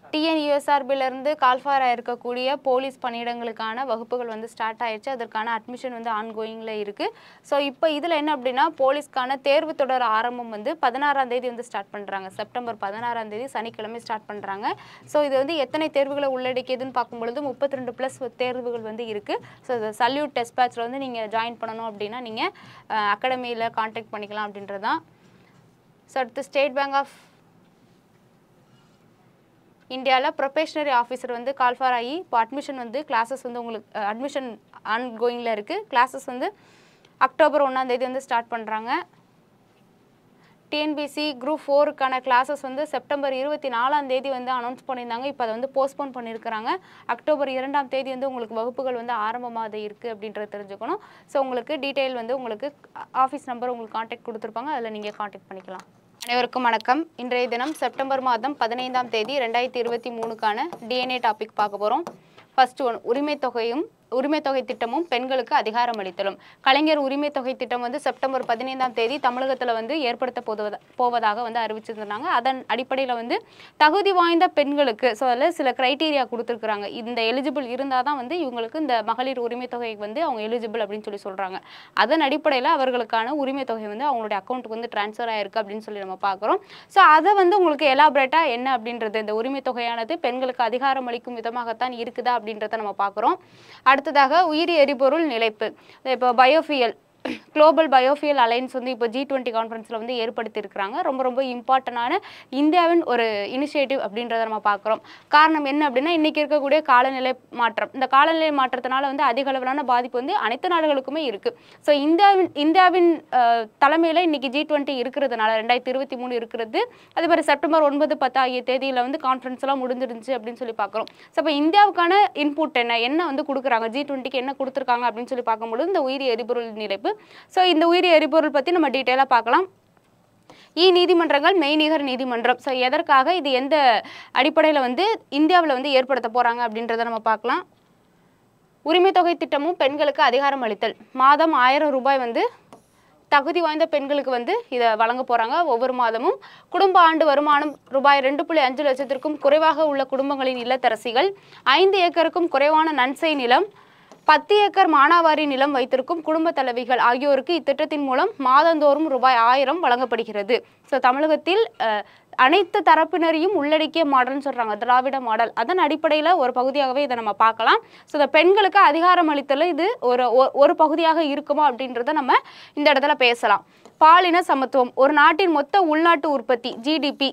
டிஎன்யூஎஸ்ஆர்பிலிருந்து call for இருக்கக்கூடிய police பணியிடங்களுக்கான வகுப்புகள் வந்து ஸ்டார்ட் ஆயிடுச்சு அதற்கான அட்மிஷன் வந்து ஆன்கோயிங்கில் இருக்குது ஸோ இப்போ இதில் என்ன அப்படின்னா போலீஸ்க்கான தேர்வு தொடர் ஆரம்பம் வந்து பதினாறாம் தேதி வந்து ஸ்டார்ட் பண்ணுறாங்க செப்டம்பர் பதினாறாம் தேதி சனிக்கிழமை ஸ்டார்ட் பண்ணுறாங்க ஸோ இது வந்து எத்தனை தேர்வுகளை உள்ளடக்கியதுன்னு பார்க்கும்பொழுது முப்பத்தி ரெண்டு ப்ளஸ் தேர்வுகள் வந்து இருக்குது ஸோ இந்த சல்யூட் டெஸ்ட் பேட்சில் வந்து நீங்கள் ஜாயின் பண்ணணும் அப்படின்னா நீங்கள் அகாடமியில் காண்டாக்ட் பண்ணிக்கலாம் அப்படின்றது தான் ஸோ அடுத்து ஸ்டேட் பேங்க் ஆஃப் இந்தியாவில் ப்ரொபேஷனரி ஆஃபீஸர் வந்து கால்ஃபார் ஆகி இப்போ அட்மிஷன் வந்து கிளாஸஸ் வந்து உங்களுக்கு அட்மிஷன் ஆன் கோயிங்கில் இருக்குது கிளாஸஸ் வந்து அக்டோபர் ஒன்றாம் தேதி வந்து ஸ்டார்ட் பண்ணுறாங்க டிஎன்பிசி குரூப் ஃபோருக்கான கிளாஸஸ் வந்து செப்டம்பர் இருபத்தி நாலாம் தேதி வந்து அனௌன்ஸ் பண்ணியிருந்தாங்க இப்போ அதை வந்து போஸ்ட்போன் பண்ணியிருக்கிறாங்க அக்டோபர் இரண்டாம் தேதி வந்து உங்களுக்கு வகுப்புகள் வந்து ஆரம்பமாக இருக்குது அப்படின்றத தெரிஞ்சுக்கணும் ஸோ உங்களுக்கு டீட்டெயில் வந்து உங்களுக்கு ஆஃபீஸ் நம்பர் உங்களுக்கு காண்டாக்ட் கொடுத்துருப்பாங்க அதில் நீங்கள் காண்டாக்ட் பண்ணிக்கலாம் அனைவருக்கும் வணக்கம் இன்றைய தினம் செப்டம்பர் மாதம் பதினைந்தாம் தேதி ரெண்டாயிரத்தி இருபத்தி மூணுக்கான டிஎன்ஏ டாபிக் பார்க்க போகிறோம் ஃபர்ஸ்ட் ஒன் உரிமை தொகையும் உரிமை தொகை திட்டமும் பெண்களுக்கு அதிகாரம் அளித்தலும் கலைஞர் உரிமை தொகை திட்டம் வந்து செப்டம்பர் பதினைந்தாம் தேதி தமிழகத்தில் வந்து ஏற்படுத்த போவதா போவதாக வந்து அறிவிச்சிருந்தாங்க அதன் அடிப்படையில் வந்து தகுதி வாய்ந்த பெண்களுக்கு ஸோ அதில் சில க்ரைட்டீரியா கொடுத்துருக்குறாங்க இந்த எலிஜிபிள் இருந்தால் தான் வந்து இவங்களுக்கு இந்த மகளிர் உரிமை தொகை வந்து அவங்க எலிஜிபிள் அப்படின்னு சொல்லி சொல்கிறாங்க அதன் அடிப்படையில் அவர்களுக்கான உரிமை தொகை வந்து அவங்களுடைய அக்கௌண்ட்டுக்கு வந்து ட்ரான்ஸ்ஃபர் ஆயிருக்கு அப்படின்னு சொல்லி நம்ம பார்க்குறோம் ஸோ அதை வந்து உங்களுக்கு எலாபரேட்டாக என்ன அப்படின்றது இந்த உரிமை தொகையானது பெண்களுக்கு அதிகாரம் அளிக்கும் விதமாகத்தான் இருக்குதா அப்படின்றத நம்ம பார்க்குறோம் அடுத்ததாக உயிரி எரிபொருள் நிலைப்பு இப்போ பயோஃபியல் குளோபல் பயோஃபியல் அலைன்ஸ் வந்து இப்போ ஜி டுவெண்ட்டி கான்ஃபரன்ஸில் வந்து ஏற்படுத்தியிருக்கிறாங்க ரொம்ப ரொம்ப இம்பார்ட்டண்டான இந்தியாவின் ஒரு இனிஷியேட்டிவ் அப்படின்றத நம்ம பார்க்குறோம் காரணம் என்ன அப்படின்னா இன்றைக்கி இருக்கக்கூடிய காலநிலை மாற்றம் இந்த காலநிலை மாற்றத்தினால வந்து அதிக அளவிலான பாதிப்பு வந்து அனைத்து நாடுகளுக்குமே இருக்குது ஸோ இந்தியாவின் இந்தியாவின் தலைமையில் இன்றைக்கி ஜி டுவெண்ட்டி இருக்கிறதுனால ரெண்டாயிரத்தி இருபத்தி மூணு இருக்கிறது அதே மாதிரி செப்டம்பர் ஒன்பது பத்து ஆகிய தேதியில் வந்து கான்ஃபரன்ஸ் எல்லாம் முடிஞ்சிருந்துச்சு அப்படின்னு சொல்லி பார்க்குறோம் ஸோ இப்போ இந்தியாவுக்கான இன்புட் என்ன என்ன வந்து கொடுக்குறாங்க ஜி டுவெண்ட்டிக்கு என்ன கொடுத்துருக்காங்க அப்படின்னு சொல்லி பார்க்கும்பொழுது இந்த உயிரி எரிபொருள் நிலைப்பு ஸோ இந்த உயிரி எரிபொருள் பற்றி நம்ம டீட்டெயிலாக பார்க்கலாம் இ நீதிமன்றங்கள் மெய்நிகர் நீதிமன்றம் ஸோ எதற்காக இது எந்த அடிப்படையில் வந்து இந்தியாவில் வந்து ஏற்படுத்த போகிறாங்க அப்படின்றத நம்ம பார்க்கலாம் உரிமை தொகை திட்டமும் பெண்களுக்கு அதிகாரம் அளித்தல் மாதம் ஆயிரம் ரூபாய் வந்து தகுதி வாய்ந்த பெண்களுக்கு வந்து இதை வழங்க போகிறாங்க ஒவ்வொரு மாதமும் குடும்ப ஆண்டு வருமானம் ரூபாய் ரெண்டு புள்ளி அஞ்சு லட்சத்திற்கும் குறைவாக உள்ள குடும்பங்களின் இல்லத்தரசிகள் ஐந்து ஏக்கருக்கும் குறைவான நன்செய் நிலம் பத்து ஏக்கர் மானாவாரி நிலம் வைத்திருக்கும் குடும்ப தலைவிகள் ஆகியோருக்கு இத்திட்டத்தின் மூலம் மாதந்தோறும் ரூபாய் ஆயிரம் வழங்கப்படுகிறது ஸோ தமிழகத்தில் அஹ், அனைத்து தரப்பினரையும் உள்ளடக்கிய மாடல்னு சொல்கிறாங்க திராவிட மாடல் அதன் அடிப்படையில் ஒரு பகுதியாகவே இதை நம்ம பார்க்கலாம் ஸோ இந்த பெண்களுக்கு அதிகாரம் அளித்தல இது ஒரு ஒ- ஒரு பகுதியாக இருக்குமா அப்படின்றத நம்ம இந்த இடத்துல பேசலாம் பாலின சமத்துவம் ஒரு நாட்டின் மொத்த உள்நாட்டு உற்பத்தி ஜிடிபி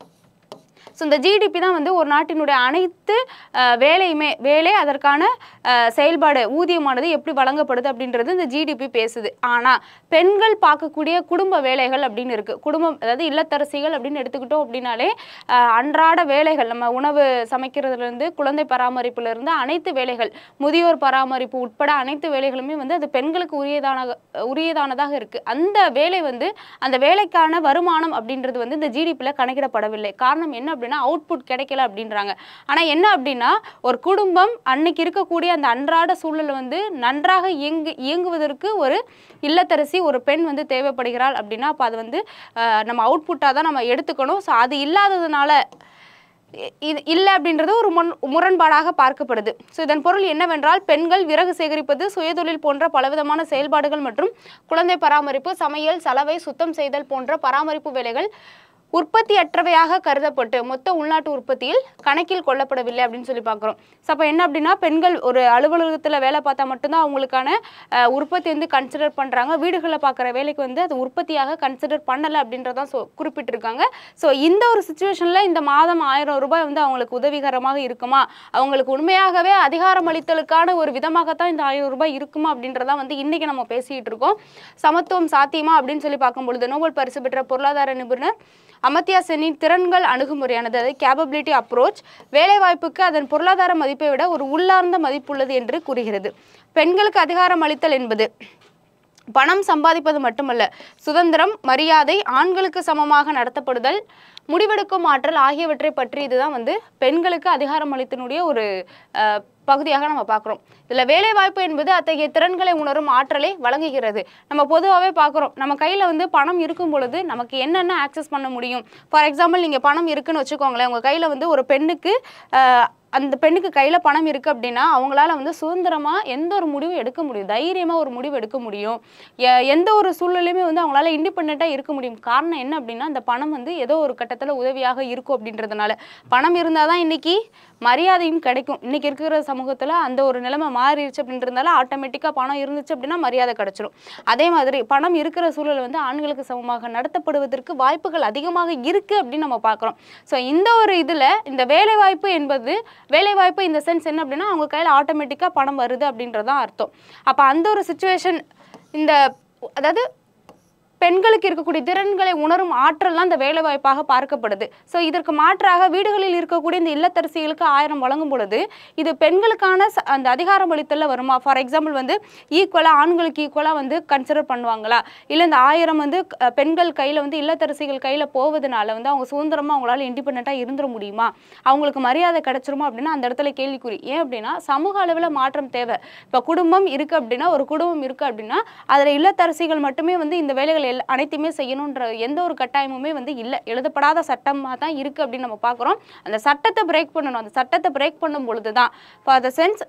ஸோ இந்த ஜிடிபி தான் வந்து ஒரு நாட்டினுடைய அனைத்து அஹ், வேலையுமே வேலை அதற்கான அஹ், செயல்பாடு ஊதியமானது எப்படி வழங்கப்படுது அப்படின்றது இந்த ஜிடிபி பேசுது ஆனால் பெண்கள் பார்க்கக்கூடிய குடும்ப வேலைகள் அப்படின்னு இருக்குது குடும்பம் அதாவது இல்லத்தரசிகள் அப்படின்னு எடுத்துக்கிட்டோம் அப்படின்னாலே அஹ், அன்றாட வேலைகள் நம்ம உணவு சமைக்கிறதுலேருந்து குழந்தை பராமரிப்புலேருந்து அனைத்து வேலைகள் முதியோர் பராமரிப்பு உட்பட அனைத்து வேலைகளுமே வந்து அது பெண்களுக்கு உரியதான உரியதானதாக இருக்குது அந்த வேலை வந்து அந்த வேலைக்கான வருமானம் அப்படின்றது வந்து இந்த ஜிடிபியில் கணக்கிடப்படவில்லை காரணம் என்ன அப்படின்னா அவுட்புட் கிடைக்கல அப்படின்றாங்க ஆனால் என்ன அப்படின்னா ஒரு குடும்பம் அன்னைக்கு இருக்கக்கூடிய அந்த அன்றாட சூழல் வந்து நன்றாக இயங்கு இயங்குவதற்கு ஒரு இல்லத்தரசி ஒரு பெண் வந்து தேவைப்படுகிறாள் அப்படின்னா அப்போ அது வந்து அஹ், நம்ம அவுட்புட்டாக தான் நம்ம எடுத்துக்கணும் ஸோ அது இல்லாததுனால இ- இது இல்லை அப்படின்றது ஒரு முன் முரண்பாடாக பார்க்கப்படுது ஸோ இதன் பொருள் என்னவென்றால் பெண்கள் விறகு சேகரிப்பது சுயதொழில் போன்ற பலவிதமான செயல்பாடுகள் மற்றும் குழந்தை பராமரிப்பு சமையல் சலவை சுத்தம் செய்தல் போன்ற பராமரிப்பு வேலைகள் உற்பத்தியற்றவையாக கருதப்பட்டு மொத்த உள்நாட்டு உற்பத்தியில் கணக்கில் கொள்ளப்படவில்லை அப்படின்னு சொல்லி பார்க்குறோம் ஸோ அப்போ என்ன அப்படின்னா பெண்கள் ஒரு அலுவலகத்தில் வேலை பார்த்தா மட்டும்தான் அவங்களுக்கான அஹ், உற்பத்தி வந்து கன்சிடர் பண்ணுறாங்க வீடுகளில் பார்க்குற வேலைக்கு வந்து அது உற்பத்தியாக கன்சிடர் பண்ணலை அப்படின்றதான் சொ குறிப்பிட்டிருக்காங்க ஸோ இந்த ஒரு சுச்சுவேஷனில் இந்த மாதம் ஆயிரம் ரூபாய் வந்து அவங்களுக்கு உதவிகரமாக இருக்குமா அவங்களுக்கு உண்மையாகவே அதிகாரம் அளித்தலுக்கான ஒரு விதமாகத்தான் இந்த ஆயிரம் ரூபாய் இருக்குமா அப்படின்றதான் வந்து இன்றைக்கி நம்ம பேசிகிட்டு இருக்கோம் சமத்துவம் சாத்தியமா அப்படின்னு சொல்லி பார்க்கும் பொழுது நோபல் பரிசு பெற்ற பொருளாதார நிபுணர் அமர்த்தியா சென்னின் திறன்கள் அணுகுமுறையானது அதாவது கேபபிலிட்டி அப்ரோச் வேலைவாய்ப்புக்கு அதன் பொருளாதார மதிப்பை விட ஒரு உள்ளார்ந்த மதிப்புள்ளது என்று கூறுகிறது பெண்களுக்கு அதிகாரம் அளித்தல் என்பது பணம் சம்பாதிப்பது மட்டுமல்ல சுதந்திரம் மரியாதை ஆண்களுக்கு சமமாக நடத்தப்படுதல் முடிவெடுக்கும் ஆற்றல் ஆகியவற்றை பற்றி இதுதான் வந்து பெண்களுக்கு அதிகாரம் அளித்தனுடைய ஒரு அஹ், பகுதியாக நம்ம பார்க்குறோம் இதில் வேலைவாய்ப்பு என்பது அத்தகைய திறன்களை உணரும் ஆற்றலை வழங்குகிறது நம்ம பொதுவாகவே பார்க்குறோம் நம்ம கையில் வந்து பணம் இருக்கும் பொழுது நமக்கு என்னென்ன ஆக்சஸ் பண்ண முடியும் ஃபார் எக்ஸாம்பிள் நீங்கள் பணம் இருக்குன்னு வச்சுக்கோங்களேன் உங்கள் கையில் வந்து ஒரு பெண்ணுக்கு ஆஹ், அந்த பெண்ணுக்கு கையில் பணம் இருக்குது அப்படின்னா அவங்களால வந்து சுதந்திரமாக எந்த ஒரு முடிவும் எடுக்க முடியும் தைரியமாக ஒரு முடிவு எடுக்க முடியும் எ- எந்த ஒரு சூழ்நிலையுமே வந்து அவங்களால இண்டிபெண்ட்டாக இருக்க முடியும் காரணம் என்ன அப்படின்னா அந்த பணம் வந்து ஏதோ ஒரு கட்டத்தில் உதவியாக இருக்கும் அப்படின்றதுனால பணம் இருந்தால் தான் இன்னைக்கு மரியாதையும் கிடைக்கும் இன்னைக்கு இருக்கிற சமூகத்தில் அந்த ஒரு நிலைமை மாறிடுச்சு அப்படின்றதுனால ஆட்டோமேட்டிக்காக பணம் இருந்துச்சு அப்படின்னா மரியாதை கிடைச்சிரும் அதே மாதிரி பணம் இருக்கிற சூழல் வந்து ஆண்களுக்கு சமமாக நடத்தப்படுவதற்கு வாய்ப்புகள் அதிகமாக இருக்கு அப்படின்னு நம்ம பார்க்குறோம் ஸோ இந்த ஒரு இதில் இந்த வேலைவாய்ப்பு என்பது வேலைவாய்ப்பு இந்த சென்ஸ் என்ன அப்படின்னா அவங்க கையில் ஆட்டோமேட்டிக்காக பணம் வருது அப்படின்றதான் அர்த்தம் அப்போ அந்த ஒரு சுச்சுவேஷன் இந்த அதாவது பெண்களுக்கு இருக்கக்கூடிய திறன்களை உணரும் ஆற்றல்லாம் இந்த வேலைவாய்ப்பாக பார்க்கப்படுது ஸோ இதற்கு மாற்றாக வீடுகளில் இருக்கக்கூடிய இந்த இல்லத்தரசிகளுக்கு ஆயிரம் வழங்கும் பொழுது இது பெண்களுக்கான ச- அந்த அதிகாரம் அளித்தல்ல வருமா ஃபார் எக்ஸாம்பிள் வந்து ஈக்குவலாக ஆண்களுக்கு ஈக்குவலாக வந்து கன்சிடர் பண்ணுவாங்களா இல்லை இந்த ஆயிரம் வந்து அஹ், பெண்கள் கையில் வந்து இல்லத்தரசிகள் கையில் போவதனால வந்து அவங்க சுதந்திரமாக அவங்களால இண்டிபெண்ட்டாக இருந்துட முடியுமா அவங்களுக்கு மரியாதை கிடைச்சிருமா அப்படின்னா அந்த இடத்துல கேள்விக்குறி ஏன் அப்படின்னா சமூக அளவில் மாற்றம் தேவை இப்போ குடும்பம் இருக்குது அப்படின்னா ஒரு குடும்பம் இருக்குது அப்படின்னா அதில் இல்லத்தரசிகள் மட்டுமே வந்து இந்த வேலைகள் எல் அனைத்தையுமே செய்யணுன்ற எந்த ஒரு கட்டாயமுமே வந்து இல்லை எழுதப்படாத சட்டமாக தான் இருக்குது அப்படின்னு நம்ம பார்க்குறோம் அந்த சட்டத்தை பிரேக் பண்ணணும் அந்த சட்டத்தை பிரேக் பண்ணும் பொழுது தான் ஃபார் த சென்ஸ்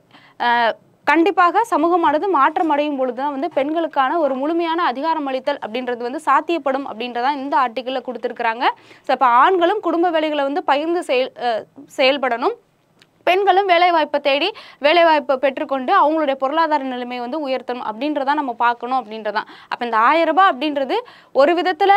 கண்டிப்பாக சமூகமானது மாற்றம் அடையும் பொழுது தான் வந்து பெண்களுக்கான ஒரு முழுமையான அதிகாரம் அளித்தல் அப்படின்றது வந்து சாத்தியப்படும் அப்படின்றதான் இந்த ஆர்டிக்கிளில் கொடுத்துருக்குறாங்க ஸோ இப்போ ஆண்களும் குடும்ப வேலைகளை வந்து பகிர்ந்து செயல் அஹ், செயல்படணும் பெண்களும் வேலைவாய்ப்பை தேடி வேலைவாய்ப்பை பெற்றுக்கொண்டு அவங்களுடைய பொருளாதார நிலைமையை வந்து உயர்த்தணும் அப்படின்றதான் நம்ம பார்க்கணும் அப்படின்றதான் அப்போ இந்த ஆயிரம் ரூபாய் அப்படின்றது ஒரு விதத்தில்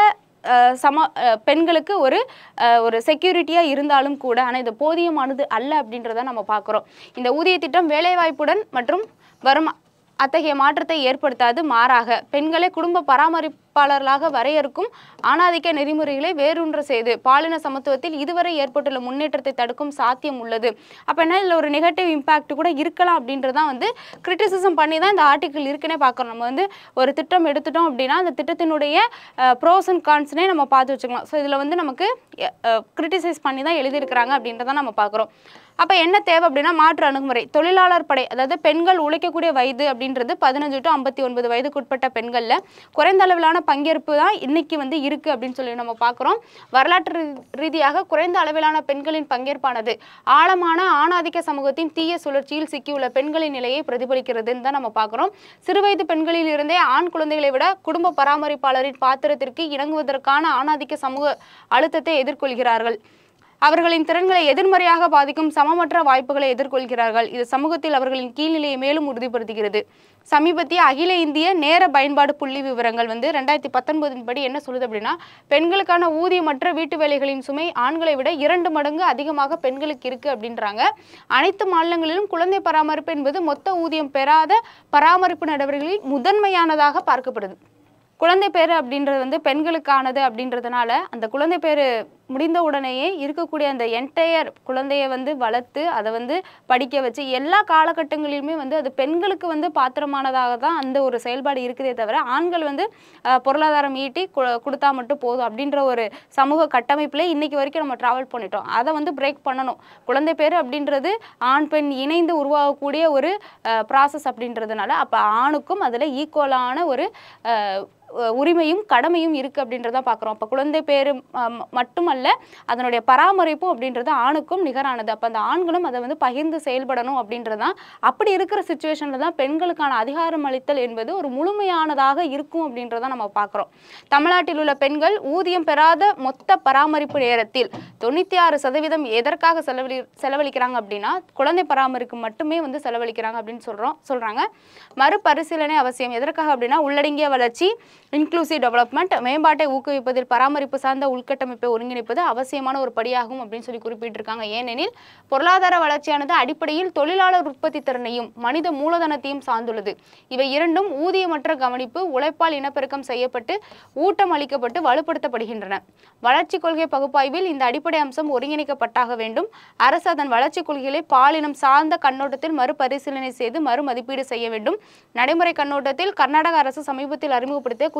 சம அஹ், பெண்களுக்கு ஒரு அஹ், ஒரு செக்யூரிட்டியாக இருந்தாலும் கூட ஆனால் இது போதியமானது அல்ல அப்படின்றத நம்ம பார்க்குறோம் இந்த ஊதிய திட்டம் வேலைவாய்ப்புடன் மற்றும் வரும் அத்தகைய மாற்றத்தை ஏற்படுத்தாது மாறாக பெண்களை குடும்ப பராமரிப்பாளர்களாக வரையறுக்கும் ஆணாதிக்க நெறிமுறைகளை வேரூன்ற செய்து பாலின சமத்துவத்தில் இதுவரை ஏற்பட்டுள்ள முன்னேற்றத்தை தடுக்கும் சாத்தியம் உள்ளது அப்போ என்ன இதில் ஒரு நெகட்டிவ் இம்பாக்ட் கூட இருக்கலாம் அப்படின்றதான் வந்து கிரிட்டிசிசம் பண்ணி தான் இந்த ஆர்டிக்கிள் இருக்குன்னே பார்க்குறோம் நம்ம வந்து ஒரு திட்டம் எடுத்துட்டோம் அப்படின்னா அந்த திட்டத்தினுடைய ப்ரோஸ் அண்ட் கான்ஸ்னே நம்ம பார்த்து வச்சுக்கலாம் ஸோ இதில் வந்து நமக்கு கிரிட்டிசைஸ் பண்ணி தான் எழுதியிருக்கிறாங்க அப்படின்றத நம்ம பார்க்குறோம் அப்போ என்ன தேவை அப்படின்னா மாற்று அணுகுமுறை தொழிலாளர் படை அதாவது பெண்கள் உழைக்கக்கூடிய வயது அப்படின்றது பதினஞ்சு டு ஐம்பத்தி ஒன்பது வயதுக்குட்பட்ட பெண்களில் குறைந்த அளவிலான பங்கேற்பு தான் இன்னைக்கு வந்து இருக்கு அப்படின்னு சொல்லி நம்ம பார்க்குறோம் வரலாற்று ரீ- ரீதியாக குறைந்த அளவிலான பெண்களின் பங்கேற்பானது ஆழமான ஆணாதிக்க சமூகத்தின் தீய சுழற்சியில் சிக்கியுள்ள பெண்களின் நிலையை பிரதிபலிக்கிறதுன்னு தான் நம்ம பார்க்குறோம் சிறுவயது பெண்களில் இருந்தே ஆண் குழந்தைகளை விட குடும்ப பராமரிப்பாளரின் பாத்திரத்திற்கு இணங்குவதற்கான ஆணாதிக்க சமூக அழுத்தத்தை எதிர்கொள்கிறார்கள் அவர்களின் திறன்களை எதிர்மறையாக பாதிக்கும் சமமற்ற வாய்ப்புகளை எதிர்கொள்கிறார்கள் இது சமூகத்தில் அவர்களின் கீழ்நிலையை மேலும் உறுதிப்படுத்துகிறது சமீபத்திய அகில இந்திய நேர பயன்பாடு புள்ளி விவரங்கள் வந்து ரெண்டாயிரத்தி பத்தொன்பதின் படி என்ன சொல்லுது அப்படின்னா பெண்களுக்கான ஊதியமற்ற வீட்டு வேலைகளின் சுமை ஆண்களை விட இரண்டு மடங்கு அதிகமாக பெண்களுக்கு இருக்கு அப்படின்றாங்க அனைத்து மாநிலங்களிலும் குழந்தை பராமரிப்பு என்பது மொத்த ஊதியம் பெறாத பராமரிப்பு நடவடிக்கைகளில் முதன்மையானதாக பார்க்கப்படுது குழந்தை பேரு அப்படின்றது வந்து பெண்களுக்கானது அப்படின்றதுனால அந்த குழந்தை பேரு முடிந்த உடனேயே இருக்கக்கூடிய அந்த என்டையர் குழந்தைய வந்து வளர்த்து அதை வந்து படிக்க வச்சு எல்லா காலகட்டங்களிலுமே வந்து அது பெண்களுக்கு வந்து பாத்திரமானதாக தான் அந்த ஒரு செயல்பாடு இருக்குதே தவிர ஆண்கள் வந்து அஹ், பொருளாதாரம் ஈட்டி கு- கொடுத்தா மட்டும் போதும் அப்படின்ற ஒரு சமூக கட்டமைப்பில் இன்னைக்கு வரைக்கும் நம்ம ட்ராவல் பண்ணிட்டோம் அதை வந்து பிரேக் பண்ணணும் குழந்தை பேர் அப்படின்றது ஆண் பெண் இணைந்து உருவாகக்கூடிய ஒரு ப்ராசஸ் அப்படின்றதுனால அப்போ ஆணுக்கும் அதில் ஈக்குவலான ஒரு அஹ், அஹ் உரிமையும் கடமையும் இருக்குது அப்படின்றத பார்க்குறோம் அப்போ குழந்தை பேர் மட்டுமல்ல அதனுடைய பராமரிப்பும் அப்படின்றது ஆணுக்கும் நிகரானது அப்போ அந்த ஆண்களும் அதை வந்து பகிர்ந்து செயல்படணும் அப்படின்றதான் அப்படி இருக்கிற சுச்சுவேஷனில் தான் பெண்களுக்கான அதிகாரம் அளித்தல் என்பது ஒரு முழுமையானதாக இருக்கும் அப்படின்றத நம்ம பார்க்குறோம் தமிழ்நாட்டில் உள்ள பெண்கள் ஊதியம் பெறாத மொத்த பராமரிப்பு நேரத்தில் தொண்ணூற்றி ஆறு சதவீதம் எதற்காக செலவழி செலவழிக்கிறாங்க அப்படின்னா குழந்தை பராமரிப்பு மட்டுமே வந்து செலவழிக்கிறாங்க அப்படின்னு சொல்கிறோம் சொல்கிறாங்க மறுபரிசீலனை அவசியம் எதற்காக அப்படின்னா உள்ளடங்கிய வளர்ச்சி இன்க்ளூசிவ் டெவலப்மெண்ட் மேம்பாட்டை ஊக்குவிப்பதில் பராமரிப்பு சார்ந்த உள்கட்டமைப்பை ஒருங்கிணைப்பது அவசியமான ஒரு படியாகும் அப்படின்னு சொல்லி குறிப்பிட்டிருக்காங்க ஏனெனில் பொருளாதார வளர்ச்சியானது அடிப்படையில் தொழிலாளர் உற்பத்தி திறனையும் மனித மூலதனத்தையும் சார்ந்துள்ளது இவை இரண்டும் ஊதியமற்ற கவனிப்பு உழைப்பால் இனப்பெருக்கம் செய்யப்பட்டு ஊட்டம் அளிக்கப்பட்டு வலுப்படுத்தப்படுகின்றன வளர்ச்சி கொள்கை பகுப்பாய்வில் இந்த அடிப்படை அம்சம் ஒருங்கிணைக்கப்பட்டாக வேண்டும் அரசு அதன் வளர்ச்சி கொள்கைகளை பாலினம் சார்ந்த கண்ணோட்டத்தில் மறுபரிசீலனை செய்து மறுமதிப்பீடு செய்ய வேண்டும் நடைமுறை கண்ணோட்டத்தில் கர்நாடக அரசு சமீபத்தில் அறிமுகப்படுத்திய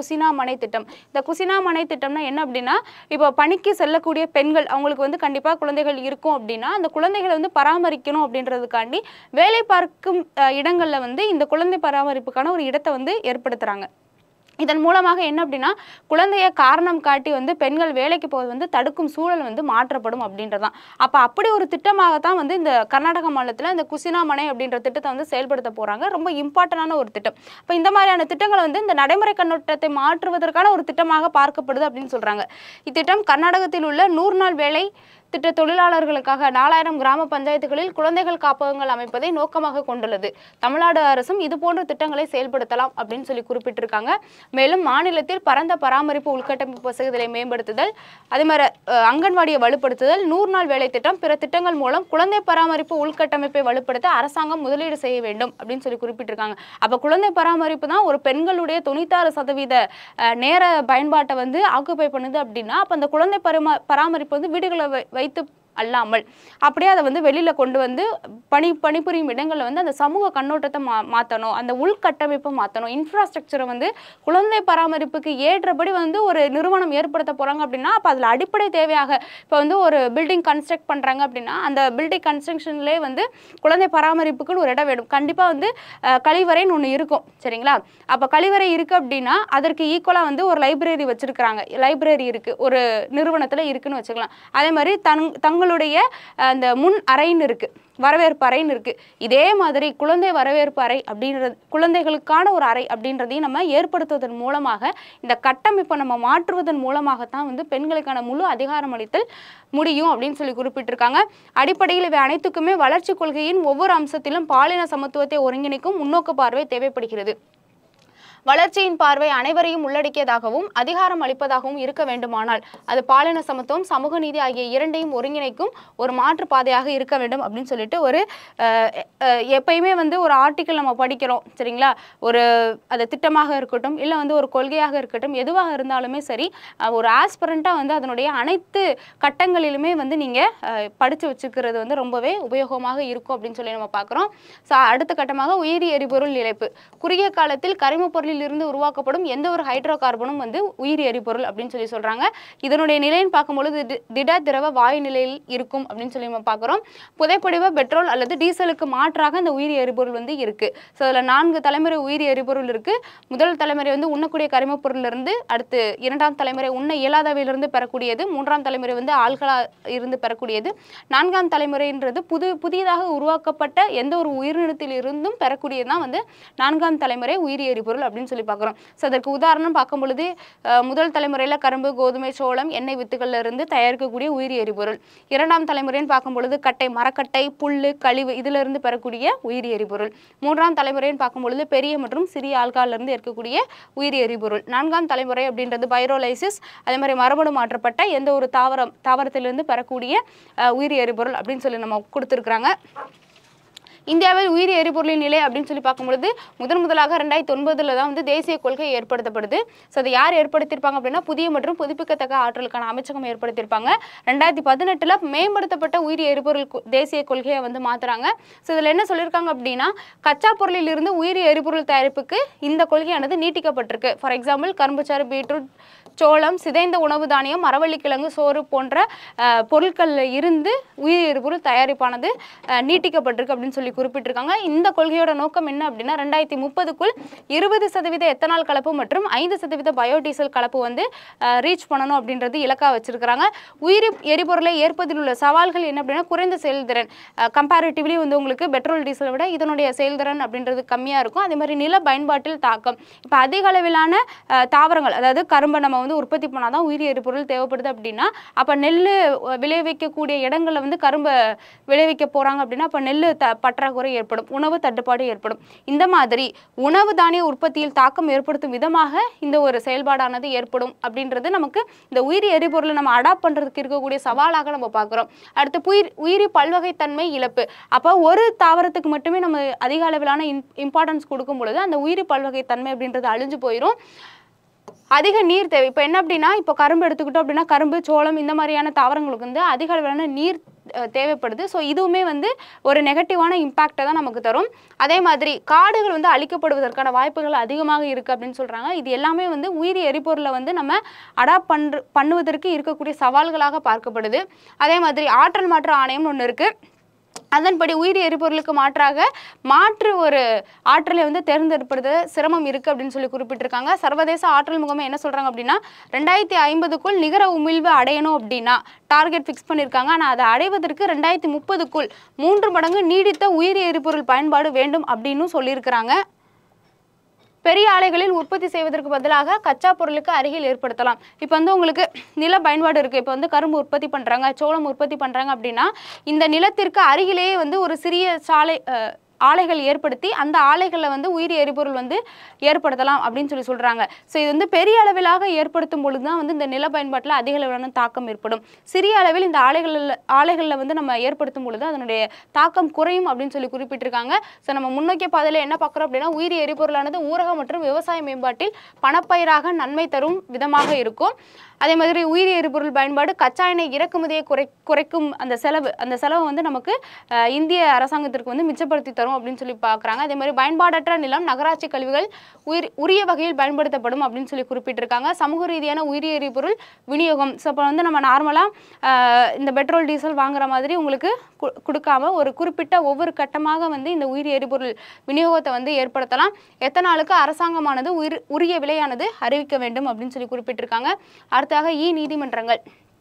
குசினா மனை திட்டம் இந்த குசினா மனை திட்டம்னா என்ன அப்படின்னா இப்போ பணிக்கு செல்லக்கூடிய பெண்கள் அவங்களுக்கு வந்து கண்டிப்பாக குழந்தைகள் இருக்கும் அப்படின்னா அந்த குழந்தைகளை வந்து பராமரிக்கணும் அப்படின்றதுக்காண்டி வேலை பார்க்கும் அஹ், இடங்கள்ல வந்து இந்த குழந்தை பராமரிப்புக்கான ஒரு இடத்தை வந்து ஏற்படுத்துறாங்க இதன் மூலமாக என்ன அப்படின்னா குழந்தைய காரணம் காட்டி வந்து பெண்கள் வேலைக்கு போவது வந்து தடுக்கும் சூழல் வந்து மாற்றப்படும் அப்படின்றதான் அப்போ அப்படி ஒரு திட்டமாகத்தான் வந்து இந்த கர்நாடக மாநிலத்தில் இந்த குசினாமனை அப்படின்ற திட்டத்தை வந்து செயல்படுத்த போகிறாங்க ரொம்ப இம்பார்ட்டண்டான ஒரு திட்டம் இப்போ இந்த மாதிரியான திட்டங்களை வந்து இந்த நடைமுறை கண்ணோட்டத்தை மாற்றுவதற்கான ஒரு திட்டமாக பார்க்கப்படுது அப்படின்னு சொல்கிறாங்க இத்திட்டம் கர்நாடகத்தில் உள்ள நூறு நாள் வேலை திட்ட தொழிலாளர்களுக்காக நாலாயிரம் கிராம பஞ்சாயத்துகளில் குழந்தைகள் காப்பகங்கள் அமைப்பதை நோக்கமாக கொண்டுள்ளது தமிழ்நாடு அரசும் இது போன்ற திட்டங்களை செயல்படுத்தலாம் அப்படின்னு சொல்லி குறிப்பிட்டிருக்காங்க மேலும் மாநிலத்தில் பரந்த பராமரிப்பு உள்கட்டமைப்பு வசதிகளை மேம்படுத்துதல் அதே மாதிரி அஹ், அங்கன்வாடியை வலுப்படுத்துதல் நூறு நாள் வேலை திட்டம் பிற திட்டங்கள் மூலம் குழந்தை பராமரிப்பு உள்கட்டமைப்பை வலுப்படுத்த அரசாங்கம் முதலீடு செய்ய வேண்டும் அப்படின்னு சொல்லி குறிப்பிட்டிருக்காங்க அப்போ குழந்தை பராமரிப்பு தான் ஒரு பெண்களுடைய தொண்ணூத்தாறு சதவீத அஹ், நேர பயன்பாட்டை வந்து ஆக்குப்பை பண்ணுது அப்படின்னா அப்போ அந்த குழந்தை பரிமா பராமரிப்பு வந்து வீடுகளை வை- வைத்து அல்லாமல் அப்படியே அதை வந்து வெளியில கொண்டு வந்து பணி பணிபுரியும் இடங்களில் வந்து அந்த சமூக கண்ணோட்டத்தை மா மாற்றணும் அந்த உள்கட்டமைப்பை மாற்றணும் இன்ஃப்ராஸ்ட்ரக்சரை வந்து குழந்தை பராமரிப்புக்கு ஏற்றபடி வந்து ஒரு நிறுவனம் ஏற்படுத்த போறாங்க அப்படின்னா அப்போ அதில் அடிப்படை தேவையாக இப்போ வந்து ஒரு பில்டிங் கன்ஸ்ட்ரக்ட் பண்றாங்க அப்படின்னா அந்த பில்டிங் கன்ஸ்ட்ரக்ஷன்லேயே வந்து குழந்தை பராமரிப்புக்குன்னு ஒரு இடம் வேணும் கண்டிப்பாக வந்து அஹ், கழிவறைன்னு ஒன்று இருக்கும் சரிங்களா அப்போ கழிவறை இருக்கு அப்படின்னா அதற்கு ஈக்குவலாக வந்து ஒரு லைப்ரரி வச்சிருக்கிறாங்க லைப்ரரி இருக்கு ஒரு நிறுவனத்தில் இருக்குன்னு வச்சுக்கலாம் அதே மாதிரி தங் தங்களுடைய அஹ், அந்த முன் அறைன்னு இருக்கு வரவேற்பு அறைன்னு இருக்கு இதே மாதிரி குழந்தை வரவேற்பு அறை அப்படின்றது குழந்தைகளுக்கான ஒரு அறை அப்படின்றதையும் நம்ம ஏற்படுத்துவதன் மூலமாக இந்த கட்டமைப்பை நம்ம மாற்றுவதன் மூலமாகத்தான் வந்து பெண்களுக்கான முழு அதிகாரம் அளித்தல் முடியும் அப்படின்னு சொல்லி குறிப்பிட்டிருக்காங்க அடிப்படையில் இவை அனைத்துக்குமே வளர்ச்சி கொள்கையின் ஒவ்வொரு அம்சத்திலும் பாலின சமத்துவத்தை ஒருங்கிணைக்கும் முன்னோக்கு பார்வை தேவைப்படுகிறது வளர்ச்சியின் பார்வை அனைவரையும் உள்ளடக்கியதாகவும் அதிகாரம் அளிப்பதாகவும் இருக்க வேண்டுமானால் அது பாலின சமத்துவம் சமூக நீதி ஆகிய இரண்டையும் ஒருங்கிணைக்கும் ஒரு மாற்று பாதையாக இருக்க வேண்டும் அப்படின்னு சொல்லிட்டு ஒரு அஹ், அஹ், எப்பயுமே வந்து ஒரு ஆர்டிக்கல் நம்ம படிக்கிறோம் சரிங்களா ஒரு அது திட்டமாக இருக்கட்டும் இல்லை வந்து ஒரு கொள்கையாக இருக்கட்டும் எதுவாக இருந்தாலுமே சரி அஹ், ஒரு ஆஸ்பரண்ட்டாக வந்து அதனுடைய அனைத்து கட்டங்களிலுமே வந்து நீங்கள் படித்து வச்சுக்கிறது வந்து ரொம்பவே உபயோகமாக இருக்கும் அப்படின்னு சொல்லி நம்ம பார்க்குறோம் ஸோ அடுத்த கட்டமாக உயிரி எரிபொருள் நிலைப்பு குறுகிய காலத்தில் கரிமப் பொருளில் இருந்து உருவாக்கப்படும் எந்த ஒரு ஹைட்ரோ கார்பனும் வந்து உயிரி எரிபொருள் அப்படின்னு சொல்லி சொல்கிறாங்க இதனுடைய நிலைன்னு பார்க்கும்பொழுது தி- திட திரவ வாயு நிலையில் இருக்கும் அப்படின்னு சொல்லி நம்ம பார்க்குறோம் புதைப்படிவ பெட்ரோல் அல்லது டீசலுக்கு மாற்றாக இந்த உயிரி எரிபொருள் வந்து இருக்குது ஸோ அதில் நான்கு தலைமுறை உயிரி எரிபொருள் இருக்குது முதல் தலைமுறை வந்து உண்ணக்கூடிய கரிமப் பொருளிலிருந்து அடுத்து இரண்டாம் தலைமுறை உண்ண இயலாதவையிலிருந்து பெறக்கூடியது மூன்றாம் தலைமுறை வந்து ஆள்களா இருந்து பெறக்கூடியது நான்காம் தலைமுறைன்றது புது புதியதாக உருவாக்கப்பட்ட எந்த ஒரு உயிரினத்தில் இருந்தும் பெறக்கூடியது தான் வந்து நான்காம் தலைமுறை உயிரி எரிபொருள் அப்படின்னு சொல்லி பார்க்குறோம் ஸோ அதற்கு உதாரணம் பார்க்கும் பொழுது அஹ், முதல் தலைமுறையில் கரும்பு கோதுமை சோளம் எண்ணெய் வித்துக்கள்ல இருந்து தயாரிக்கக்கூடிய உயிரி எரிபொருள் இரண்டாம் தலைமுறைன்னு பார்க்கும் பொழுது கட்டை மரக்கட்டை புல்லு கழிவு இதுல இருந்து பெறக்கூடிய உயிரி எரிபொருள் மூன்றாம் தலைமுறைன்னு பார்க்கும் பொழுது பெரிய மற்றும் சிறிய ஆல்கால்ல இருந்து இருக்கக்கூடிய உயிரி எரிபொருள் நான்காம் தலைமுறை அப்படின்றது பைரோலைசிஸ் அதே மாதிரி மரபணு மாற்றப்பட்ட எந்த ஒரு தாவரம் தாவரத்திலிருந்து பெறக்கூடிய அஹ், உயிரி எரிபொருள் அப்படின்னு சொல்லி நம்ம கொடுத்துருக்குறாங்க இந்தியாவில் உயிரி எரிபொருளின் நிலை அப்படின்னு சொல்லி பார்க்கும்பொழுது முதன் முதலாக ரெண்டாயிரத்தி ஒன்பதுல தான் வந்து தேசிய கொள்கை ஏற்படுத்தப்படுது ஸோ அதை யார் ஏற்படுத்தியிருப்பாங்க அப்படின்னா புதிய மற்றும் புதுப்பிக்கத்தக்க ஆற்றலுக்கான அமைச்சகம் ஏற்படுத்தியிருப்பாங்க ரெண்டாயிரத்தி பதினெட்டில் மேம்படுத்தப்பட்ட உயிரி எரிபொருள் கொ- தேசிய கொள்கையை வந்து மாத்துறாங்க ஸோ இதில் என்ன சொல்லியிருக்காங்க அப்படின்னா கச்சா பொருளில் இருந்து உயிரி எரிபொருள் தயாரிப்புக்கு இந்த கொள்கையானது நீட்டிக்கப்பட்டிருக்கு ஃபார் எக்ஸாம்பிள் கரும்புச்சாறு பீட்ரூட் சோளம் சிதைந்த உணவு தானியம் மரவள்ளிக்கிழங்கு சோறு போன்ற அஹ், பொருட்கள்ல இருந்து உயிரி எரிபொருள் தயாரிப்பானது அஹ், நீட்டிக்கப்பட்டிருக்கு அப்படின்னு சொல்லி குறிப்பிட்டிருக்காங்க இந்த கொள்கையோட நோக்கம் என்ன அப்படின்னா ரெண்டாயிரத்தி முப்பதுக்குள் இருபது சதவீத எத்தனால் கலப்பு மற்றும் ஐந்து சதவீத பயோடீசல் கலப்பு வந்து ரீச் பண்ணணும் அப்படின்றது இலக்கா வச்சிருக்கிறாங்க உயிரி எரிபொருளை ஏற்பதில் உள்ள சவால்கள் என்ன அப்படின்னா குறைந்த செயல்திறன் கம்பேரிட்டிவ்லி வந்து உங்களுக்கு பெட்ரோல் டீசலை விட இதனுடைய செயல்திறன் அப்படின்றது கம்மியாக இருக்கும் அதே மாதிரி நில பயன்பாட்டில் தாக்கம் இப்போ அதிக அளவிலான அஹ், தாவரங்கள் அதாவது கரும்பை நம்ம வந்து உற்பத்தி பண்ணால் தான் உயிரி எரிபொருள் தேவைப்படுது அப்படின்னா அப்போ நெல் விளைவிக்கக்கூடிய இடங்களில் வந்து கரும்பை விளைவிக்க போகிறாங்க அப்படின்னா அப்போ நெல் த பற்றாக்குறை ஏற்படும் உணவு தட்டுப்பாடு ஏற்படும் இந்த மாதிரி உணவு தானிய உற்பத்தியில் தாக்கம் ஏற்படுத்தும் விதமாக இந்த ஒரு செயல்பாடானது ஏற்படும் அப்படின்றது நமக்கு இந்த உயிரி எரிபொருளை நம்ம அடாப்ட் பண்ணுறதுக்கு இருக்கக்கூடிய சவாலாக நம்ம பார்க்குறோம் அடுத்து உயிர் உயிரி பல்வகைத்தன்மை இழப்பு அப்போ ஒரு தாவரத்துக்கு மட்டுமே நம்ம அதிக அளவிலான இம் இம்பார்ட்டன்ஸ் கொடுக்கும் பொழுது அந்த உயிரி பல்வகைத்தன்மை அப்படின்றது அழிஞ்சு போயிடும் அதிக நீர் தேவை இப்போ என்ன அப்படின்னா இப்போ கரும்பு எடுத்துக்கிட்டோம் அப்படின்னா கரும்பு சோளம் இந்த மாதிரியான தாவரங்களுக்கு வந்து அதிக அளவிலான நீர் அஹ், தேவைப்படுது ஸோ இதுவுமே வந்து ஒரு நெகட்டிவான இம்பேக்டை தான் நமக்கு தரும் அதே மாதிரி காடுகள் வந்து அழிக்கப்படுவதற்கான வாய்ப்புகள் அதிகமாக இருக்குது அப்படின்னு சொல்கிறாங்க இது எல்லாமே வந்து உயிரி எரிபொருளை வந்து நம்ம அடாப்ட் பண்ற பண்ணுவதற்கு இருக்கக்கூடிய சவால்களாக பார்க்கப்படுது அதே மாதிரி ஆற்றல் மாற்று ஆணையம்னு ஒன்று இருக்குது அதன்படி உயிரி எரிபொருளுக்கு மாற்றாக மாற்று ஒரு ஆற்றலை வந்து தேர்ந்தெடுப்பது சிரமம் இருக்குது அப்படின்னு சொல்லி குறிப்பிட்டிருக்காங்க சர்வதேச ஆற்றல் முகமை என்ன சொல்கிறாங்க அப்படின்னா ரெண்டாயிரத்தி ஐம்பதுக்குள் நிகர உமிழ்வு அடையணும் அப்படின்னா டார்கெட் ஃபிக்ஸ் பண்ணியிருக்காங்க ஆனால் அதை அடைவதற்கு ரெண்டாயிரத்தி முப்பதுக்குள் மூன்று மடங்கு நீடித்த உயிரி எரிபொருள் பயன்பாடு வேண்டும் அப்படின்னு சொல்லியிருக்கிறாங்க பெரிய ஆலைகளில் உற்பத்தி செய்வதற்கு பதிலாக கச்சா பொருளுக்கு அருகில் ஏற்படுத்தலாம் இப்போ வந்து உங்களுக்கு நில பயன்பாடு இருக்குது இப்போ வந்து கரும்பு உற்பத்தி பண்ணுறாங்க சோளம் உற்பத்தி பண்ணுறாங்க அப்படின்னா இந்த நிலத்திற்கு அருகிலேயே வந்து ஒரு சிறிய சாலை அஹ், ஆலைகள் ஏற்படுத்தி அந்த ஆலைகளில் வந்து உயிரி எரிபொருள் வந்து ஏற்படுத்தலாம் அப்படின்னு சொல்லி சொல்கிறாங்க ஸோ இது வந்து பெரிய அளவிலாக ஏற்படுத்தும் பொழுது தான் வந்து இந்த நில பயன்பாட்டில் அதிக அளவிலான தாக்கம் ஏற்படும் சிறிய அளவில் இந்த ஆலைகளில் ஆலைகளில் வந்து நம்ம ஏற்படுத்தும் பொழுது அதனுடைய தாக்கம் குறையும் அப்படின்னு சொல்லி குறிப்பிட்டிருக்காங்க ஸோ நம்ம முன்னோக்கிய பாதையில் என்ன பார்க்குறோம் அப்படின்னா உயிரி எரிபொருளானது ஊரக மற்றும் விவசாய மேம்பாட்டில் பணப்பயிராக நன்மை தரும் விதமாக இருக்கும் அதே மாதிரி உயிரி எரிபொருள் பயன்பாடு கச்சா எண்ணெய் இறக்குமதியை குறை குறைக்கும் அந்த செலவு அந்த செலவு வந்து நமக்கு அஹ், இந்திய அரசாங்கத்திற்கு வந்து மிச்சப்படுத்தி தரும் அப்படின்னு சொல்லி பார்க்குறாங்க அதே மாதிரி பயன்பாடற்ற நிலம் நகராட்சி கழிவுகள் உயிர் உரிய வகையில் பயன்படுத்தப்படும் அப்படின்னு சொல்லி குறிப்பிட்டிருக்காங்க சமூக ரீதியான உயிரி எரிபொருள் விநியோகம் ஸோ இப்போ வந்து நம்ம நார்மலாக இந்த பெட்ரோல் டீசல் வாங்குற மாதிரி உங்களுக்கு கு- கொடுக்காம ஒரு குறிப்பிட்ட ஒவ்வொரு கட்டமாக வந்து இந்த உயிரி எரிபொருள் விநியோகத்தை வந்து ஏற்படுத்தலாம் எத்தனாலுக்கு அரசாங்கமானது உயிர் உரிய விலையானது அறிவிக்க வேண்டும் அப்படின்னு சொல்லி குறிப்பிட்டிருக்காங்க அடுத்தாக இ நீதிமன்றங்கள்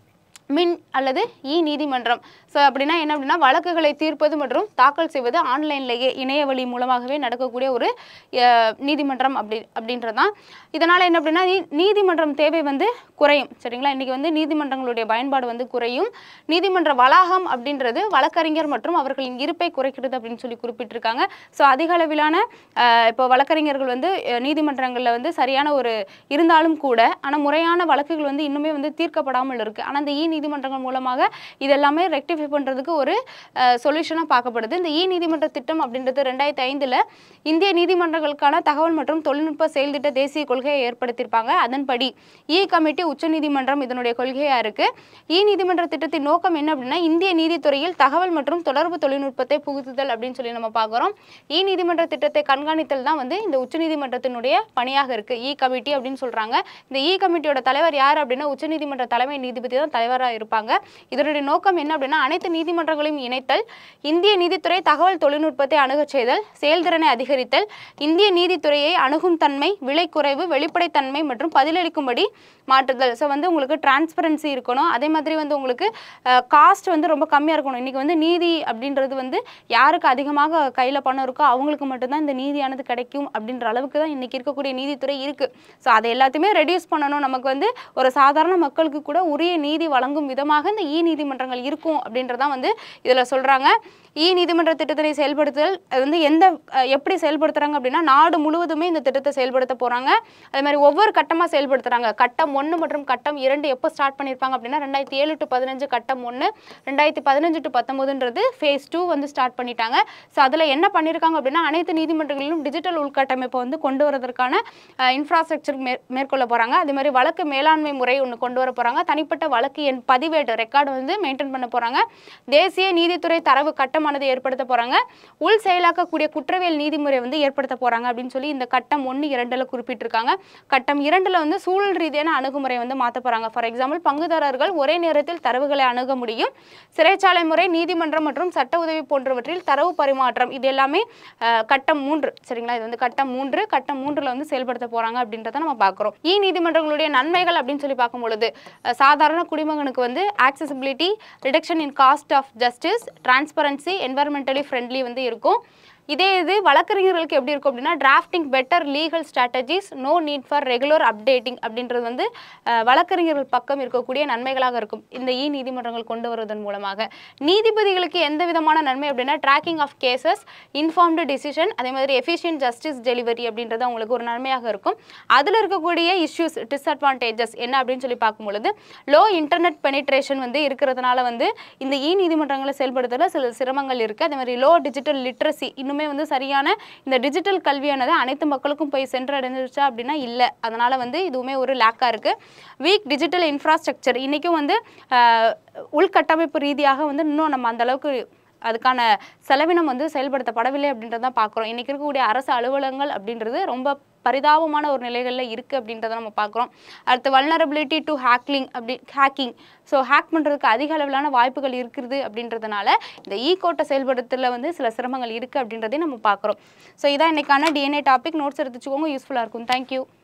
மின் அல்லது இ நீதிமன்றம் ஸோ அப்படின்னா என்ன அப்படின்னா வழக்குகளை தீர்ப்பது மற்றும் தாக்கல் செய்வது ஆன்லைன்லேயே இணைய வழி மூலமாகவே நடக்கக்கூடிய ஒரு அஹ், நீதிமன்றம் அப்படி அப்படின்றது தான் இதனால் என்ன அப்படின்னா நீ- நீதிமன்றம் தேவை வந்து குறையும் சரிங்களா இன்றைக்கி வந்து நீதிமன்றங்களுடைய பயன்பாடு வந்து குறையும் நீதிமன்ற வளாகம் அப்படின்றது வழக்கறிஞர் மற்றும் அவர்களின் இருப்பை குறைக்கிறது அப்படின்னு சொல்லி குறிப்பிட்டிருக்காங்க ஸோ அதிக அளவிலான அஹ், இப்போ வழக்கறிஞர்கள் வந்து அஹ், நீதிமன்றங்களில் வந்து சரியான ஒரு இருந்தாலும் கூட ஆனால் முறையான வழக்குகள் வந்து இன்னுமே வந்து தீர்க்கப்படாமல் இருக்குது ஆனால் இந்த இ நீதிமன்றங்கள் மூலமாக இதெல்லாமே ரெக்டிஃபை பண்ணுறதுக்கு ஒரு சொல்யூஷனாக பார்க்கப்படுது இந்த இ நீதிமன்ற திட்டம் அப்படின்றது ரெண்டாயிரத்தி ஐந்தில் இந்திய நீதிமன்றங்களுக்கான தகவல் மற்றும் தொழில்நுட்ப செயல்திட்ட தேசிய கொள்கையை ஏற்படுத்தியிருப்பாங்க அதன்படி இ கமிட்டி உச்சநீதிமன்றம் இதனுடைய கொள்கையாக இருக்குது இ நீதிமன்ற திட்டத்தின் நோக்கம் என்ன அப்படின்னா இந்திய நீதித்துறையில் தகவல் மற்றும் தொடர்பு தொழில்நுட்பத்தை புகுத்துதல் அப்படின்னு சொல்லி நம்ம பார்க்குறோம் இ நீதிமன்ற திட்டத்தை கண்காணித்தல் தான் வந்து இந்த உச்சநீதிமன்றத்தினுடைய பணியாக இருக்குது இ கமிட்டி அப்படின்னு சொல்கிறாங்க இந்த இ கமிட்டியோட தலைவர் யார் அப்படின்னா உச்சநீதிமன்ற தலைமை நீதிபதி தான் தலைவராக இருப்பாங்க இதனுடைய நோக்கம் என்ன அப்படின்னா அனைத்து நீதிமன்றங்களையும் இணைத்தல் இந்திய நீதித்துறை தகவல் தொழில்நுட்பத்தை அணுகச் செய்தல் செயல்திறனை அதிகரித்தல் இந்திய நீதித்துறையை அணுகும் தன்மை விலை குறைவு வெளிப்படைத்தன்மை மற்றும் பதிலளிக்கும்படி மாற்றுதல் ஸோ வந்து உங்களுக்கு டிரான்ஸ்பரன்சி இருக்கணும் அதே மாதிரி வந்து உங்களுக்கு காஸ்ட் வந்து ரொம்ப கம்மியாக இருக்கணும் இன்றைக்கி வந்து நீதி அப்படின்றது வந்து யாருக்கு அதிகமாக கையில் பணம் இருக்கோ அவங்களுக்கு மட்டும்தான் இந்த நீதியானது கிடைக்கும் அப்படின்ற அளவுக்கு தான் இன்றைக்கி இருக்கக்கூடிய நீதித்துறை இருக்குது ஸோ அதை எல்லாத்தையுமே ரெடியூஸ் பண்ணணும் நமக்கு வந்து ஒரு சாதாரண மக்களுக்கு கூட உரிய நீதி வழங்கும் விதமாக இந்த இ நீதிமன்றங்கள் இருக்கும் அப்படின்றதான் வந்து இதில் சொல்கிறாங்க இ நீதிமன்ற திட்டத்தினை செயல்படுத்துதல் அது வந்து எந்த அஹ், எப்படி செயல்படுத்துகிறாங்க அப்படின்னா நாடு முழுவதுமே இந்த திட்டத்தை செயல்படுத்த போகிறாங்க அதே மாதிரி ஒவ்வொரு கட்டமாக செயல்படுத்துகிறாங்க கட்டம் ஒன்று மற்றும் கட்டம் இரண்டு எப்போ ஸ்டார்ட் பண்ணியிருப்பாங்க அப்படின்னா ரெண்டாயிரத்தி ஏழு டு பதினஞ்சு கட்டம் ஒன்று ரெண்டாயிரத்தி பதினஞ்சு டு பத்தொம்போதுன்றது ஃபேஸ் டூ வந்து ஸ்டார்ட் பண்ணிட்டாங்க ஸோ அதில் என்ன பண்ணியிருக்காங்க அப்படின்னா அனைத்து நீதிமன்றங்களிலும் டிஜிட்டல் உள்கட்டமைப்பை வந்து கொண்டு வரதற்கான இன்ஃப்ராஸ்ட்ரக்சர் மேற் மேற்கொள்ள போகிறாங்க அதே மாதிரி வழக்கு மேலாண்மை முறை ஒன்று கொண்டு வர போகிறாங்க தனிப்பட்ட வழக்கு எண் பதிவேடு ரெக்கார்டு வந்து மெயின்டைன் பண்ண போகிறாங்க தேசிய நீதித்துறை தரவு கட்டமானது ஏற்படுத்த போகிறாங்க உள் செயலாக்கக்கூடிய குற்றவியல் நீதிமுறை வந்து ஏற்படுத்த போகிறாங்க அப்படின்னு சொல்லி இந்த கட்டம் ஒன்று இரண்டில் குறிப்பிட்டிருக்காங்க கட்டம் இரண்டில் வந்து சூழல் ரீதியான அணுகுமுறை வந்து மாற்ற போகிறாங்க ஃபார் எக்ஸாம்பிள் பங்குதாரர்கள் ஒரே நேரத்தில் தரவுகளை அணுக முடியும் சிறைச்சாலை முறை நீதிமன்றம் மற்றும் சட்ட உதவி போன்றவற்றில் தரவு பரிமாற்றம் இது எல்லாமே அஹ், கட்டம் மூன்று சரிங்களா இது வந்து கட்டம் மூன்று கட்டம் மூன்றில் வந்து செயல்படுத்த போகிறாங்க அப்படின்றத நம்ம பார்க்குறோம் இ நீதிமன்றங்களுடைய நன்மைகள் அப்படின்னு சொல்லி பார்க்கும் பொழுது அஹ், சாதாரண குடிமகனுக்கு வந்து accessibility reduction in cost of justice transparency environmentally friendly வந்து இருக்கும் இதே இது வழக்கறிஞர்களுக்கு எப்படி இருக்கும் அப்படின்னா drafting better legal strategies no need for regular updating அப்படின்றது வந்து அஹ், வழக்கறிஞர்கள் பக்கம் இருக்கக்கூடிய நன்மைகளாக இருக்கும் இந்த இ நீதிமன்றங்கள் கொண்டு வருவதன் மூலமாக நீதிபதிகளுக்கு எந்த விதமான நன்மை அப்படின்னா tracking of cases informed decision அதே மாதிரி எஃபிஷியன்ட் ஜஸ்டிஸ் டெலிவரி அப்படின்றது அவங்களுக்கு ஒரு நன்மையாக இருக்கும் அதில் இருக்கக்கூடிய இஷ்யூஸ் டிஸ்அட்வான்டேஜஸ் என்ன அப்படின்னு சொல்லி பார்க்கும் பொழுது லோ இன்டர்நெட் பெனிட்ரேஷன் வந்து இருக்கிறதுனால வந்து இந்த இ நீதிமன்றங்களை செயல்படுத்துறதுல சில சிரமங்கள் இருக்குது அதே மாதிரி லோ டிஜிட்டல் லிட்ரஸி இன்னும் இன்னுமே வந்து சரியான இந்த டிஜிட்டல் கல்வியானது அனைத்து மக்களுக்கும் போய் சென்றடைஞ்சிருச்சா அப்படின்னா இல்லை அதனால் வந்து இதுவுமே ஒரு லேக்காக இருக்குது வீக் டிஜிட்டல் இன்ஃப்ராஸ்ட்ரக்சர் இன்றைக்கும் வந்து ஆஹ், உள்கட்டமைப்பு ரீதியாக வந்து இன்னும் நம்ம அந்த அளவுக்கு அதுக்கான செலவினம் வந்து செயல்படுத்தப்படவில்லை அப்படின்றத பார்க்குறோம் இன்றைக்கி இருக்கக்கூடிய அரசு அலுவலகங்கள் அப்படின்றது ரொம்ப பரிதாபமான ஒரு நிலைகளில் இருக்குது அப்படின்றத நம்ம பார்க்குறோம் அடுத்து வல்னரபிலிட்டி டு ஹேக்லிங் அப்படி ஹேக்கிங் ஸோ ஹேக் பண்ணுறதுக்கு அதிக அளவிலான வாய்ப்புகள் இருக்குது அப்படின்றதுனால இந்த இ கோட்டை செயல்படுத்தல வந்து சில சிரமங்கள் இருக்குது அப்படின்றதையும் நம்ம பார்க்குறோம் ஸோ இதான் இன்றைக்கான டிஎன்ஏ டாபிக் நோட்ஸ் எடுத்து வச்சுக்கோங்க யூஸ்ஃபுல்லாக இருக்கும் தேங்க்யூ